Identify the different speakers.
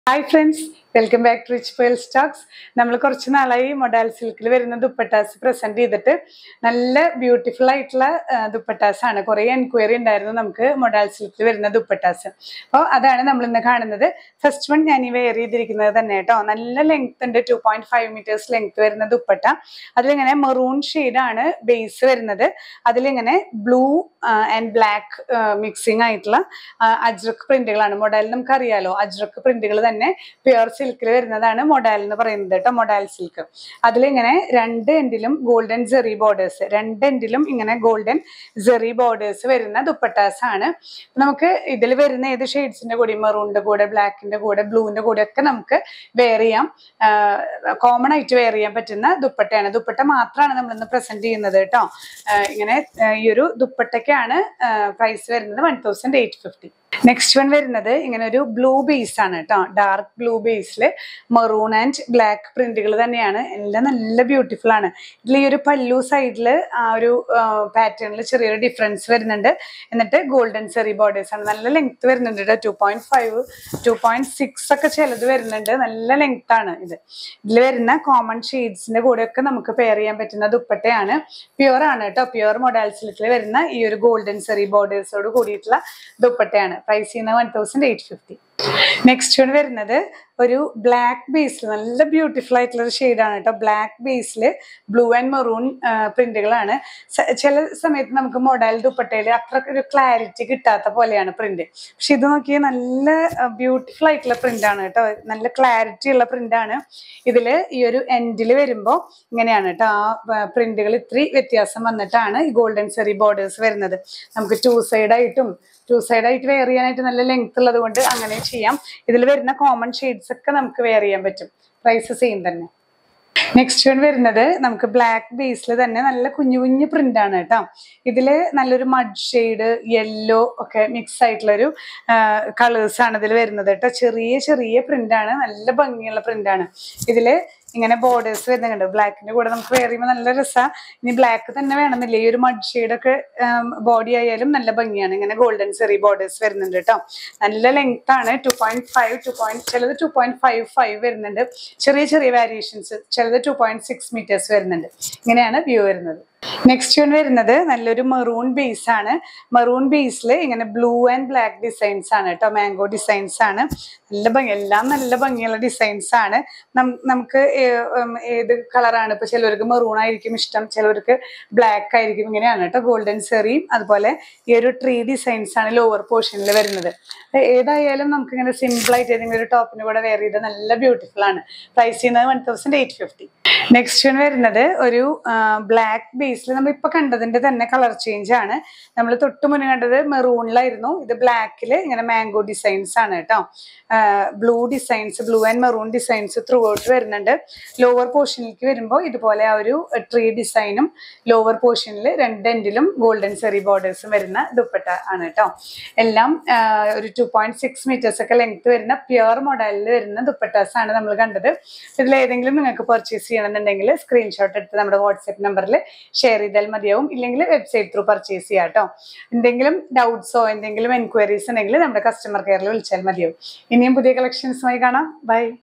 Speaker 1: hi friends welcome back to rich pearl stocks നമ്മൾ കുറച്ച് നാളായി മൊഡാൽ സിൽക്കിൽ വരുന്ന ദുപ്പട്ടാസ് പ്രസന്റ് ചെയ്തിട്ട് നല്ല ബ്യൂട്ടിഫുൾ ആയിട്ടുള്ള ദുപ്പട്ടാസ് ആണ് കുറേ എൻക്വയറി ഉണ്ടായിരുന്നു നമുക്ക് മൊഡാൽ സിൽക്കിൽ വരുന്ന ദുപ്പട്ടാസ് അപ്പോൾ അതാണ് നമ്മൾ ഇന്ന് കാണുന്നത് ഫസ്റ്റ് വൺ ഞാൻ ഈ വെയർ ചെയ്തിരിക്കുന്നത് തന്നെ കേട്ടോ നല്ല ലെങ്ത് ഉണ്ട് two point five metres length വരുന്ന ദുപ്പട്ട അതിലിങ്ങനെ മെറൂൺ ആണ് ബേസ് വരുന്നത് അതിലിങ്ങനെ ബ്ലൂ ആൻഡ് ബ്ലാക്ക് മിക്സിംഗ് ആയിട്ടുള്ള അജ്രക് പ്രിന്റുകളാണ് മൊഡാൽ നമുക്കറിയാലോ അജ്രക് പ്രിന്റുകൾ തന്നെ പ്യുർ സിൽക്കിൽ വരുന്നതാണ് മൊഡാൽ എന്ന് പറയുന്നത് കേട്ടോ മൊഡാൽ സിൽക്ക് അതിലിങ്ങനെ രണ്ട് എൻഡിലും ഗോൾഡൻ ജെറി ബോർഡേഴ്സ് രണ്ട് എൻഡിലും ഇങ്ങനെ ഗോൾഡൻ ജെറി ബോർഡേഴ്സ് വരുന്ന ദുപ്പട്ടാസ് ആണ് നമുക്ക് ഇതിൽ വരുന്ന ഏത് ഷെയ്ഡ്സിന്റെ കൂടെ മെറൂണിന്റെ കൂടെ ബ്ലാക്കിന്റെ കൂടെ ബ്ലൂവിന്റെ കൂടെ ഒക്കെ നമുക്ക് വെയർ ചെയ്യാം കോമൺ ആയിട്ട് വെയർ ചെയ്യാൻ പറ്റുന്ന ദുപ്പട്ടയാണ് ദുപ്പട്ട മാത്രമാണ് നമ്മൾ ഇന്ന് പ്രസന്റ് ചെയ്യുന്നത് കേട്ടോ ഇങ്ങനെ ഈ ഒരു ദുപ്പട്ടയ്ക്കാണ് പ്രൈസ് വരുന്നത് one thousand eight fifty next one വരുന്നത് ഇങ്ങനെ ഒരു ബ്ലൂ ബേസ് ആണ് കേട്ടോ ഡാർക്ക് ബ്ലൂ ബേസിൽ മെറൂൺ ആൻഡ് ബ്ലാക്ക് പ്രിന്റുകൾ തന്നെയാണ് എല്ലാം നല്ല ബ്യൂട്ടിഫുൾ ആണ് ഇതിൽ ഈ ഒരു പല്ലു സൈഡിൽ ആ ഒരു പാറ്റേണിൽ ചെറിയൊരു ഡിഫറൻസ് വരുന്നുണ്ട് എന്നിട്ട് ഗോൾഡൻ സെറി ബോർഡേഴ്സ് ആണ് നല്ല ലെങ്ത് വരുന്നുണ്ട് കേട്ടോ two point five two point six ഒക്കെ ചിലത് വരുന്നുണ്ട് നല്ല ലെങ്ത് ആണ് ഇത് ഇതിൽ വരുന്ന കോമൺ ഷെയ്ഡ്സിന്റെ കൂടെയൊക്കെ നമുക്ക് പെയർ ചെയ്യാൻ പറ്റുന്ന ദുപ്പട്ടയാണ് പ്യുവർ ആണ് കേട്ടോ പ്യുവർ മൊഡാൽ സിൽക്കിൽ വരുന്ന ഈ ഒരു ഗോൾഡൻ സെറി ബോർഡേഴ്സോട് കൂടിയിട്ടുള്ള ദുപ്പട്ടയാണ് പ്രൈസ് ചെയ്യുന്നത് one thousand eight fifty next one വരുന്നത് ഒരു ബ്ലാക്ക് ബേസിൽ നല്ല ബ്യൂട്ടിഫുൾ ആയിട്ടുള്ള ഒരു ഷെയ്ഡാണ് കേട്ടോ ബ്ലാക്ക് ബേസിൽ ബ്ലൂ ആൻഡ് മെറൂൺ പ്രിന്റുകളാണ് ചില സമയത്ത് നമുക്ക് മൊഡൽ ദുപ്പട്ടയിൽ അത്ര ഒരു ക്ലാരിറ്റി കിട്ടാത്ത പോലെയാണ് പ്രിന്റ് പക്ഷെ ഇത് നോക്കിയാൽ നല്ല ബ്യൂട്ടിഫുൾ ആയിട്ടുള്ള പ്രിന്റ് ആണ് കേട്ടോ നല്ല ക്ലാരിറ്റി ഉള്ള പ്രിന്റ് ആണ് ഇതിൽ ഈ ഒരു എൻഡിൽ വരുമ്പോൾ ഇങ്ങനെയാണ് കേട്ടോ ആ പ്രിന്റുകൾ ഇത്തിരി വ്യത്യാസം വന്നിട്ടാണ് ഈ ഗോൾഡൻ സെറി ബോർഡേഴ്സ് വരുന്നത് നമുക്ക് ടു സൈഡ് ആയിട്ടും ടു സൈഡ് ആയിട്ട് വെയർ ചെയ്യാനായിട്ട് നല്ല ലെങ്ത് ഉള്ളത് കൊണ്ട് അങ്ങനെ ചെയ്യാം ഇതിൽ വരുന്ന കോമൺ ഷെയ്ഡ്സ് ഒക്കെ നമുക്ക് വെയർ ചെയ്യാൻ പറ്റും പ്രൈസ് സെയിം തന്നെ നെക്സ്റ്റ് വൺ വരുന്നത് നമുക്ക് ബ്ലാക്ക് ബേസിൽ തന്നെ നല്ല കുഞ്ഞു കുഞ്ഞു പ്രിന്റ് ആണ് കേട്ടോ ഇതില് നല്ലൊരു മഡ് ഷെയ്ഡ് യെല്ലോ ഒക്കെ മിക്സ് ആയിട്ടുള്ള ഒരു കളേഴ്സ് ആണ് ഇതിൽ വരുന്നത് കേട്ടോ ചെറിയ ചെറിയ പ്രിന്റ് ആണ് നല്ല ഭംഗിയുള്ള പ്രിന്റ് ആണ് ഇതില് ഇങ്ങനെ ബോർഡേഴ്സ് വരുന്നുണ്ട് ബ്ലാക്കിന്റെ കൂടെ നമുക്ക് വെയർ ചെയ്യുമ്പോൾ നല്ല രസമാണ് ഇനി ബ്ലാക്ക് തന്നെ വേണമെന്നില്ല ഈ ഒരു മഡ് ഷെയ്ഡ് ഒക്കെ ബോഡി ആയാലും നല്ല ഭംഗിയാണ് ഇങ്ങനെ ഗോൾഡൻ സെറി ബോർഡേഴ്സ് വരുന്നുണ്ട് കേട്ടോ നല്ല ലെങ്ത് ആണ് two point five two point ചിലത് ടു പോയിന്റ് ഫൈവ് ഫൈവ് വരുന്നുണ്ട് ചെറിയ ചെറിയ വേരിയേഷൻസ് ചിലത് ടു പോയിന്റ് സിക്സ് മീറ്റേഴ്സ് വരുന്നുണ്ട് ഇങ്ങനെയാണ് വ്യൂ വരുന്നത് നെക്സ്റ്റ് വൺ വരുന്നത് നല്ലൊരു മെറൂൺ ബേസ് ആണ് മെറൂൺ ബേസിൽ ഇങ്ങനെ ബ്ലൂ ആൻഡ് ബ്ലാക്ക് ഡിസൈൻസ് ആണ് കേട്ടോ മാംഗോ ഡിസൈൻസ് ആണ് നല്ല ഭംഗി എല്ലാം നല്ല ഭംഗിയുള്ള ഡിസൈൻസ് ആണ് നമുക്ക് ഏത് കളറാണ് ഇപ്പൊ ചിലവർക്ക് മെറൂൺ ആയിരിക്കും ഇഷ്ടം ചിലവർക്ക് ബ്ലാക്ക് ആയിരിക്കും ഇങ്ങനെയാണ് കേട്ടോ ഗോൾഡൻ സെറിയും അതുപോലെ ഈ ഒരു ട്രീ ഡിസൈൻസ് ആണ് ലോവർ പോർഷനിൽ വരുന്നത് ഏതായാലും നമുക്ക് ഇങ്ങനെ സിമ്പിൾ ആയിട്ട് ഏതെങ്കിലും ഒരു ടോപ്പിന് കൂടെ വെയർ ചെയ്ത് നല്ല ബ്യൂട്ടിഫുൾ ആണ് പ്രൈസ് ചെയ്യുന്നത് one thousand eight fifty next one വരുന്നത് ഒരു ബ്ലാക്ക് ബേസിൽ നമ്മൾ ഇപ്പൊ കണ്ടതിന്റെ തന്നെ കളർ ചേഞ്ച് ആണ് നമ്മൾ തൊട്ട് മുന്നേ കണ്ടത് മെറൂണിലായിരുന്നു ഇത് ബ്ലാക്കിൽ ഇങ്ങനെ മാംഗോ ഡിസൈൻസ് ആണ് കേട്ടോ blue designs blue and maroon designs throughout വരുന്നുണ്ട് ലോവർ പോർഷനിലേക്ക് വരുമ്പോൾ ഇതുപോലെ ആ ഒരു ട്രീ ഡിസൈനും ലോവർ പോർഷനിൽ രണ്ട് എൻഡിലും ഗോൾഡൻ സെറി ബോർഡേഴ്സും വരുന്ന ദുപ്പട്ട ആണ് കേട്ടോ എല്ലാം ഒരു ടു പോയിന്റ് സിക്സ് മീറ്റേഴ്സ് ഒക്കെ ലെങ്ത് വരുന്ന പ്യുവർ മോഡലിൽ വരുന്ന ദുപ്പട്ടാസ് ആണ് നമ്മൾ കണ്ടത് ഇതിൽ ഏതെങ്കിലും നിങ്ങൾക്ക് പർച്ചേസ് ചെയ്യണമെന്നുണ്ടെങ്കിൽ സ്ക്രീൻഷോട്ട് എടുത്ത് നമ്മുടെ വാട്സ്ആപ്പ് നമ്പറിൽ ഷെയർ ചെയ്താൽ മതിയാവും ഇല്ലെങ്കിൽ വെബ്സൈറ്റ് ത്രൂ പർച്ചേസ് ചെയ്യാം കേട്ടോ എന്തെങ്കിലും ഡൗട്ട്സോ എന്തെങ്കിലും എൻക്വയറീസ് ഉണ്ടെങ്കിൽ നമ്മുടെ കസ്റ്റമർ കെയറിൽ വിളിച്ചാൽ മതിയാവും ഇനിയും പുതിയ കളക്ഷൻസുമായി കാണാം ബൈ